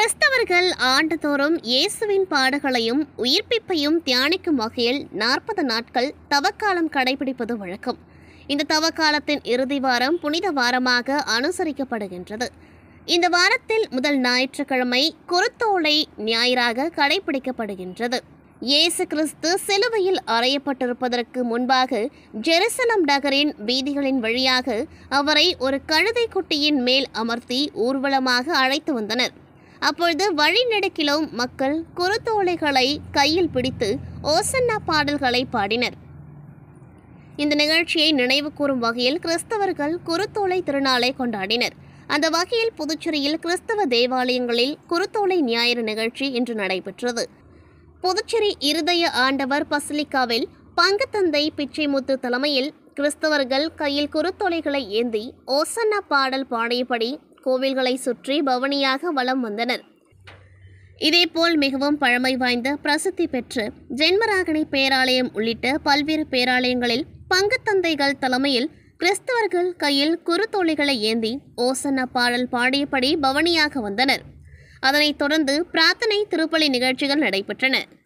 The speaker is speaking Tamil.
கிறிஸ்தவர்கள் ஆண்டுதோறும் இயேசுவின் பாடுகளையும் உயிர்ப்பிப்பையும் தியானிக்கும் வகையில் நாற்பது நாட்கள் தவக்காலம் கடைபிடிப்பது வழக்கம் இந்த தவக்காலத்தின் இறுதி வாரம் புனித வாரமாக அனுசரிக்கப்படுகின்றது இந்த வாரத்தில் முதல் ஞாயிற்றுக்கிழமை குருத்தோலை ஞாயிறாக கடைபிடிக்கப்படுகின்றது இயேசு கிறிஸ்து சிலுவையில் அறையப்பட்டிருப்பதற்கு முன்பாக ஜெருசலம் நகரின் வீதிகளின் வழியாக அவரை ஒரு கழுதை குட்டியின் மேல் அமர்த்தி ஊர்வலமாக அழைத்து வந்தனர் அப்பொழுது வழிநெடுக்கிலும் மக்கள் குருத்தோலைகளை கையில் பிடித்து ஓசன்னா பாடல்களை பாடினர் இந்த நிகழ்ச்சியை நினைவு கூறும் வகையில் கிறிஸ்தவர்கள் குருத்தோலை திருநாளை கொண்டாடினர் அந்த வகையில் புதுச்சேரியில் கிறிஸ்தவ தேவாலயங்களில் குருத்தோலை ஞாயிறு நிகழ்ச்சி இன்று நடைபெற்றது புதுச்சேரி இருதய ஆண்டவர் பசிலிக்காவில் பங்குத்தந்தை பிச்சைமுத்து தலைமையில் கிறிஸ்தவர்கள் கையில் குருத்தோலைகளை ஏந்தி ஓசன்னா பாடல் பாடியபடி கோவில்களை சுற்றி பவனியாக வலம் வந்தனர் இதேபோல் மிகவும் பழமை வாய்ந்த பிரசித்தி பெற்ற ஜென்மராகணி பேராலயம் உள்ளிட்ட பல்வேறு பேராலயங்களில் பங்குத்தந்தைகள் தலைமையில் கிறிஸ்தவர்கள் கையில் குருத்தோலைகளை ஏந்தி ஓசன்னா பாடல் பாடியபடி பவனியாக வந்தனர் அதனைத் தொடர்ந்து பிரார்த்தனை திருப்பலி நிகழ்ச்சிகள் நடைபெற்றன